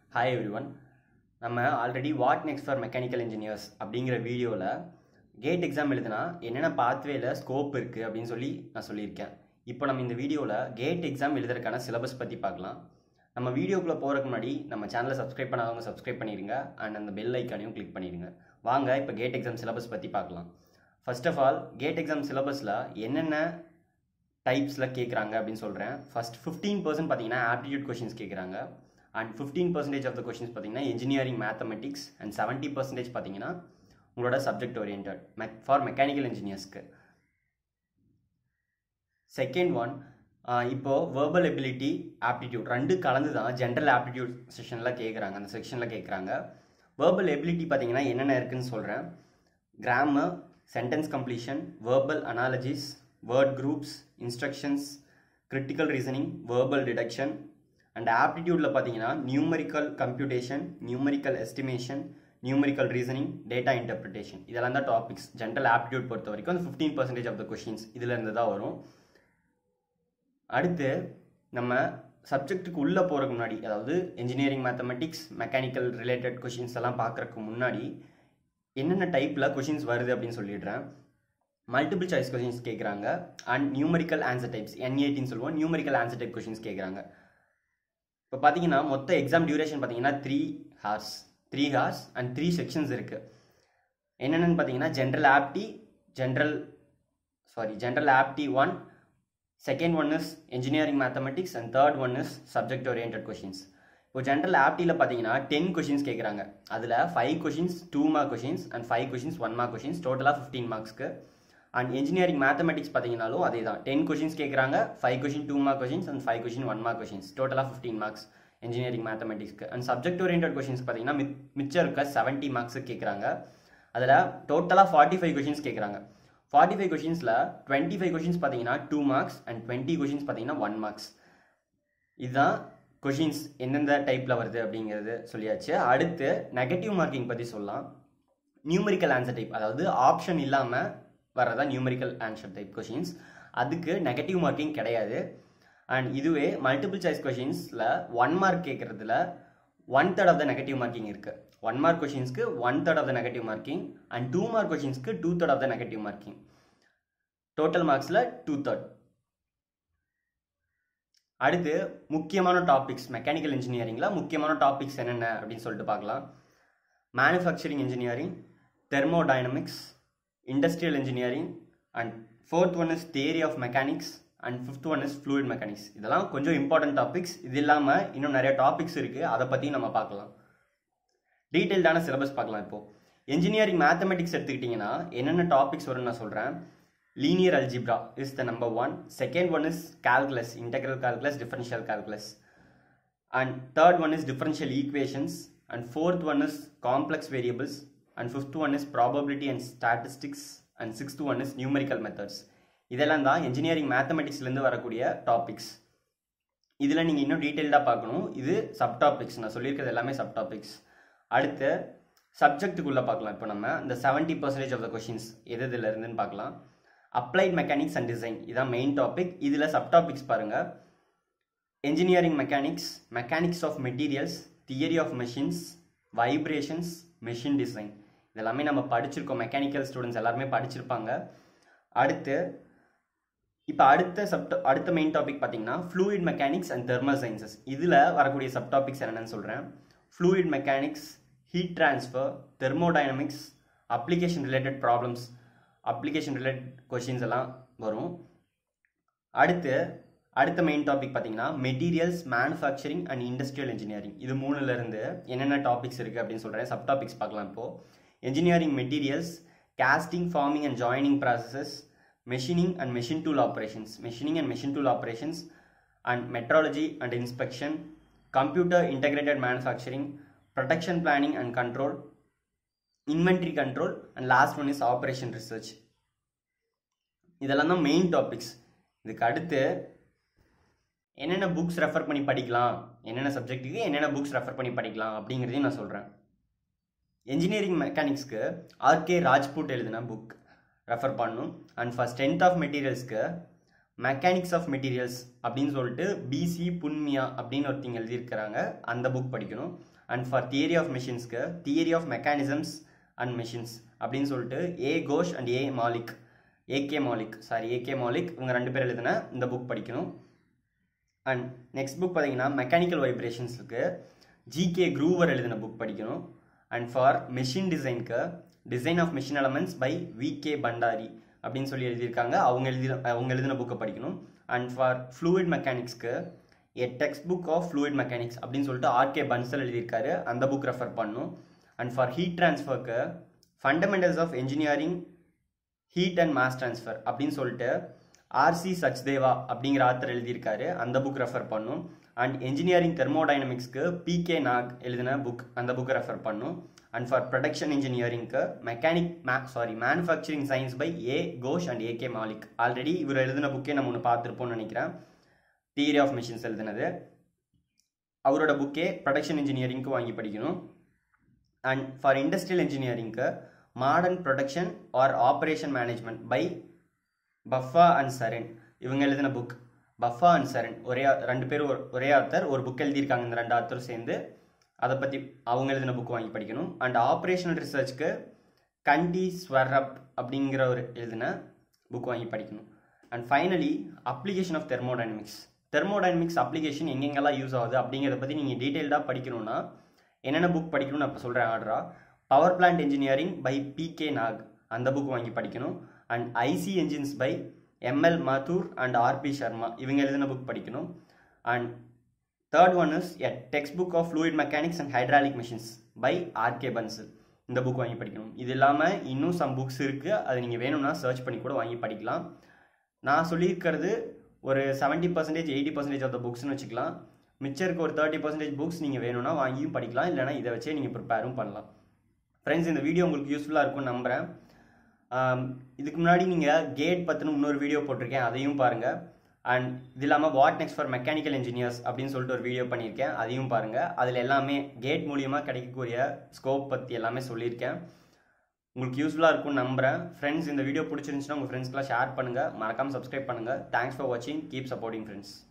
hi everyone நம்ம already what next for mechanical engineers அப்படிங்கிற வீடியோவில் கேட் எக்ஸாம் எழுதுனா என்னென்ன பாத்வேல ஸ்கோப் இருக்குது அப்படின்னு சொல்லி நான் சொல்லியிருக்கேன் இப்போ நம்ம இந்த வீடியோவில் கேட் எக்ஸாம் எழுதுறதுக்கான சிலபஸ் பற்றி பார்க்கலாம் நம்ம வீடியோக்குள்ளே போகிறதுக்கு முன்னாடி நம்ம சேனலை சப்ஸ்கிரைப் பண்ணாதவங்க சப்ஸ்கிரைப் பண்ணிடுங்க அண்ட் அந்த பெல் ஐக்கானையும் கிளிக் பண்ணிடுங்க வாங்க இப்போ கேட் எக்ஸாம் சிலபஸ் பற்றி பார்க்கலாம் first of all GATE exam சிலபஸில் என்னென்ன டைப்ஸில் கேட்குறாங்க அப்படின்னு சொல்கிறேன் ஃபர்ஸ்ட் ஃபிஃப்டீன் பர்சன்ட் பார்த்தீங்கன்னா ஆப்டிடியூட் கொஷின்ஸ் கேட்குறாங்க and fifteen percentage of the questions பார்த்தீங்கன்னா engineering mathematics and seventy percentage பார்த்தீங்கன்னா உங்களோட subject orient mech for mechanical இன்ஜினியர்ஸ்க்கு செகண்ட் ஒன் இப்போ வேர்பல் எபிலிட்டி ஆப்டிடியூட் ரெண்டு கலந்து தான் ஜென்ரல் ஆப்டிடியூட் செஷனில் கேட்குறாங்க அந்த செக்ஷனில் கேட்குறாங்க வேர்பல் எபிலிட்டி பார்த்தீங்கன்னா என்னென்ன இருக்குன்னு சொல்கிறேன் grammar sentence completion verbal analogies word groups instructions critical reasoning verbal deduction and ஆப்டிடியூடில் பார்த்தீங்கன்னா numerical computation numerical estimation numerical reasoning data interpretation இதெல்லாம் தான் டாபிக்ஸ் ஜென்ரல் ஆப்டிடியூட் பொறுத்த வரைக்கும் அந்த fifteen percentage of the questions இதில் இருந்து தான் வரும் அடுத்து நம்ம சப்ஜெக்ட்டுக்கு உள்ளே போகிறதுக்கு முன்னாடி அதாவது engineering mathematics mechanical related questions எல்லாம் பார்க்குறதுக்கு முன்னாடி என்னென்ன டைப்பில் கொஷின்ஸ் வருது அப்படின்னு சொல்லிடுறேன் மல்டிபிள் சாய்ஸ் கொஷின்ஸ் கேட்குறாங்க அண்ட் நியூமரிக்கல் ஆன்சர் டைப்ஸ் என்ஏடின்னு சொல்லுவோம் நியூமரிக்கல் ஆன்சர் டைப் கொஷின்ஸ் கேட்குறாங்க இப்போ பார்த்தீங்கன்னா மொத்த எக்ஸாம் டியூரேஷன் பார்த்தீங்கன்னா three hours three hours and three sections இருக்குது என்னென்னு பார்த்தீங்கன்னா general apti general sorry general apti one second one is engineering mathematics and third one is subject orient questions இப்போ general ஆப்டியில் பார்த்தீங்கன்னா டென் கொஷின்ஸ் கேட்குறாங்க அதில் five questions two mark questions and five questions one mark questions டோட்டலாக fifteen மார்க்ஸ்க்கு and engineering mathematics பார்த்தீங்கனாலும் அதே தான் ten questions கேட்குறாங்க five question two mark questions and five question one mark questions டோட்டலாக ஃபிஃப்டீன் மார்க்ஸ் இன்ஜினியரிங் மேத்தமெட்டிக்ஸ்க்கு and subject orient questions பார்த்தீங்கன்னா மித் மிச்சம் இருக்க செவன்ட்டி மார்க்ஸுக்கு கேட்குறாங்க அதில் டோட்டலாக ஃபார்ட்டி ஃபைவ் கொஷின்ஸ் கேட்குறாங்க ஃபார்ட்டி ஃபைவ் கொஷின்ஸில் டுவெண்ட்டி ஃபைவ் கொஷின்ஸ் பார்த்தீங்கன்னா two marks and twenty questions பார்த்தீங்கன்னா ஒன் மார்க்ஸ் இதுதான் கொஷின்ஸ் எந்தெந்த டைப்பில் வருது அப்படிங்கிறது சொல்லியாச்சு அடுத்து நெகட்டிவ் மார்க்கிங் பற்றி சொல்லலாம் நியூமரிக்கல் ஆன்சர் டைப் அதாவது ஆப்ஷன் இல்லாமல் வரதா நியூமரிக்கல் ஆன்சர் டைப் கொஷின்ஸ் அதுக்கு நெகட்டிவ் மார்க்கிங் கிடையாது அண்ட் இதுவே மல்டிபிள் சாய்ஸ் கொஷின்ஸில் ஒன் மார்க் கேட்குறதுல one third of the negative marking இருக்குது ஒன் மார்க் கொஷின்ஸ்க்கு one third of the negative marking and two mark கொஷின்ஸ்க்கு two third of the negative marking total மார்க்ஸில் two third அடுத்து முக்கியமான topics mechanical இன்ஜினியரிங்கில் முக்கியமான topics என்னென்ன அப்படின்னு சொல்லிட்டு பார்க்கலாம் manufacturing engineering thermodynamics industrial engineering and fourth one is theory of mechanics and fifth one is fluid mechanics இதெல்லாம் கொஞ்சம் இம்பார்ட்டன்ட் டாபிக்ஸ் இது இல்லாமல் இன்னும் நிறைய டாபிக்ஸ் இருக்குது அதை பற்றி நம்ம பார்க்கலாம் டீட்டெயில்டான சிலபஸ் பார்க்கலாம் இப்போது இன்ஜினியரிங் மேத்தமெட்டிக்ஸ் எடுத்துக்கிட்டிங்கன்னா என்னென்ன டாபிக்ஸ் வரும்னு நான் சொல்கிறேன் linear algebra is the number one second one is calculus integral calculus differential calculus and third one is differential equations and fourth one is complex variables and fifth one is probability and statistics and sixth one is numerical methods இதெல்லாம் தான் engineering மேத்தமெட்டிக்ஸ்லேருந்து வரக்கூடிய topics இதில் நீங்கள் இன்னும் டீட்டெயில்டாக பார்க்கணும் இது sub topics நான் சொல்லியிருக்கிறது எல்லாமே சப் டாபிக்ஸ் அடுத்து சப்ஜெக்ட்டுக்குள்ளே பார்க்கலாம் இப்போ நம்ம இந்த seventy percentage of the questions எது இதில் இருந்துன்னு பார்க்கலாம் அப்ளைட் மெக்கானிக்ஸ் அண்ட் டிசைன் இதான் மெயின் டாபிக் இதில் சப் டாபிக்ஸ் பாருங்கள் engineering mechanics mechanics of materials theory of machines vibrations machine design இதெல்லாமே நம்ம படிச்சிருக்கோம் மெக்கானிக்கல் ஸ்டூடெண்ட்ஸ் எல்லாருமே படிச்சிருப்பாங்க அடுத்து இப்போ அடுத்த சப் அடுத்த மெயின் டாபிக் பார்த்தீங்கன்னா fluid mechanics and thermal sciences இதில் வரக்கூடிய சப் டாபிக்ஸ் என்னென்னு சொல்கிறேன் fluid mechanics heat transfer thermodynamics application related problems application related questions எல்லாம் வரும் அடுத்து அடுத்த மெயின் டாபிக் பார்த்தீங்கன்னா materials manufacturing and industrial engineering இது மூணுலேருந்து என்னென்ன டாபிக்ஸ் இருக்குது அப்படின்னு சொல்கிறேன் சப் டாபிக்ஸ் பார்க்கலாம் இப்போது engineering materials casting forming and joining processes machining and machine tool operations machining and machine tool operations and metrology and inspection computer integrated manufacturing production planning and control inventory control and last one is operation research இதெல்லாம் தான் main topics இதுக்கு அடுத்து என்னென்ன books refer பண்ணி படிக்கலாம் என்னென்ன சப்ஜெக்ட்டுக்கு என்னென்ன புக்ஸ் ரெஃபர் பண்ணி படிக்கலாம் அப்படிங்கிறதையும் நான் சொல்கிறேன் என்ஜினியரிங் மெக்கானிக்ஸ்க்கு ஆர்கே ராஜ்புட் எழுதின புக் ரெஃபர் பண்ணும் அண்ட் ஃபார் ஸ்ட்ரென்த் ஆஃப் மெட்டீரியல்ஸ்க்கு மெக்கானிக்ஸ் ஆஃப் மெட்டீரியல்ஸ் அப்படின்னு சொல்லிட்டு பிசி புன்மியா அப்படின்னு ஒருத்தங்க எழுதியிருக்கிறாங்க அந்த புக் படிக்கணும் அண்ட் ஃபார் தியரி ஆஃப் மிஷின்ஸ்க்கு theory of mechanisms and machines அப்படின்னு சொல்லிட்டு ஏ கோஷ் அண்ட் ஏ மாலிக் ஏகே மாலிக் சாரி ஏகே மாலிக் இவங்க ரெண்டு பேர் எழுதின இந்த புக் படிக்கணும் அண்ட் நெக்ஸ்ட் புக் பார்த்தீங்கன்னா மெக்கானிக்கல் வைப்ரேஷன்ஸுக்கு ஜிகே க்ரூவர் எழுதின புக் படிக்கணும் அண்ட் ஃபார் மெஷின் டிசைனுக்கு design of machine elements by V K Bhandari அப்படின்னு சொல்லி எழுதியிருக்காங்க அவங்க எழுதி அவங்க எழுதின புக்கை படிக்கணும் அண்ட் ஃபார் ஃப்ளூயிட் மெக்கானிக்ஸ்க்கு எ text book of fluid mechanics அப்படின்னு சொல்லிட்டு ஆர்கே பன்சல் எழுதியிருக்காரு அந்த புக் ரெஃபர் பண்ணும் அண்ட் ஃபார் ஹீட் ட்ரான்ஸ்ஃபருக்கு fundamentals of engineering heat and mass transfer அப்படின்னு சொல்லிட்டு ஆர்சி சச்தேவா அப்படிங்கிற ஆத்தர் எழுதியிருக்காரு அந்த புக் ரெஃபர் பண்ணும் அண்ட் என்ஜினியரிங் தெர்மோடைனமிக்ஸ்க்கு பி கே நாக் எழுதின புக் அந்த புக்கை ரெஃபர் பண்ணும் அண்ட் ஃபார் ப்ரொடக்ஷன் இன்ஜினியரிங்க்கு மெக்கானிக் மே sorry manufacturing science by A Ghosh and A K Mallik already இவர் எழுதின புக்கே நம்ம ஒன்று பார்த்துருப்போம்னு நினைக்கிறேன் தியரி ஆஃப் மிஷின்ஸ் எழுதினது அவரோட புக்கே ப்ரொடக்ஷன் இன்ஜினியரிங்க்கு வாங்கி படிக்கணும் அண்ட் ஃபார் இண்டஸ்ட்ரியல் இன்ஜினியரிங்க்கு modern production or operation management by Buffa and Sarin இவங்க எழுதின புக் பஃபா அண்ட் சரண் ஒரே ரெண்டு பேரும் ஒரே ஆத்தர் ஒரு புக் எழுதியிருக்காங்க இந்த ரெண்டு ஆத்தரும் சேர்ந்து அதை பற்றி அவங்க எழுதின புக் வாங்கி படிக்கணும் அண்ட் ஆப்ரேஷனல் ரிசர்ச்க்கு கண்டி ஸ்வரப் அப்படிங்கிற ஒரு எழுதின புக் வாங்கி படிக்கணும் and finally application of thermodynamics thermodynamics application எங்கெங்கெல்லாம் யூஸ் ஆகுது அப்படிங்கிறத பற்றி நீங்கள் டீட்டெயில்டாக படிக்கணும்னா என்னென்ன புக் படிக்கணும்னு நான் இப்போ சொல்கிறேன் ஆர்டரா power plant engineering by P K Nag அந்த புக் வாங்கி படிக்கணும் and IC engines by ML Mathur and RP Sharma இவங்க எழுதின புக் படிக்கணும் and third one is a text book of fluid mechanics and hydraulic machines by RK Bansal இந்த புக் வாங்கி படிக்கணும் இது இல்லாமல் இன்னும் சம் புக்ஸ் இருக்குது அது நீங்கள் வேணும்னா சர்ச் பண்ணி கூட வாங்கி படிக்கலாம் நான் சொல்லியிருக்கிறது ஒரு seventy percentage eighty percentage of the புக்ஸ்னு வச்சுக்கலாம் மிச்சம் இருக்க ஒரு தேர்ட்டி பர்சன்டேஜ் புக்ஸ் நீங்கள் வேணும்னா வாங்கியும் படிக்கலாம் இல்லைனா இதை வச்சே நீங்கள் ப்ரிப்பேரும் பண்ணலாம் ஃப்ரெண்ட்ஸ் இந்த வீடியோ உங்களுக்கு யூஸ்ஃபுல்லாக இருக்கும்னு நம்புகிறேன் இதுக்கு முன்னாடி நீங்கள் கேட் பற்றின இன்னொரு வீடியோ போட்டிருக்கேன் அதையும் பாருங்கள் அண்ட் இது இல்லாமல் what next for mechanical engineers அப்படின்னு சொல்லிட்டு ஒரு வீடியோ பண்ணியிருக்கேன் அதையும் பாருங்கள் அதில் எல்லாமே கேட் மூலியமாக கிடைக்கக்கூடிய ஸ்கோப் பற்றி எல்லாமே சொல்லியிருக்கேன் உங்களுக்கு யூஸ்ஃபுல்லாக இருக்கும்னு நம்புகிறேன் ஃப்ரெண்ட்ஸ் இந்த வீடியோ பிடிச்சிருந்துச்சுன்னா உங்கள் ஃப்ரெண்ட்ஸ்க்குலாம் ஷேர் பண்ணுங்கள் மறக்காமல் சப்ஸ்கிரைப் பண்ணுங்கள் தேங்க்ஸ் ஃபார் வாட்சிங் கீப் சப்போர்ட்டிங் ஃப்ரெண்ட்ஸ்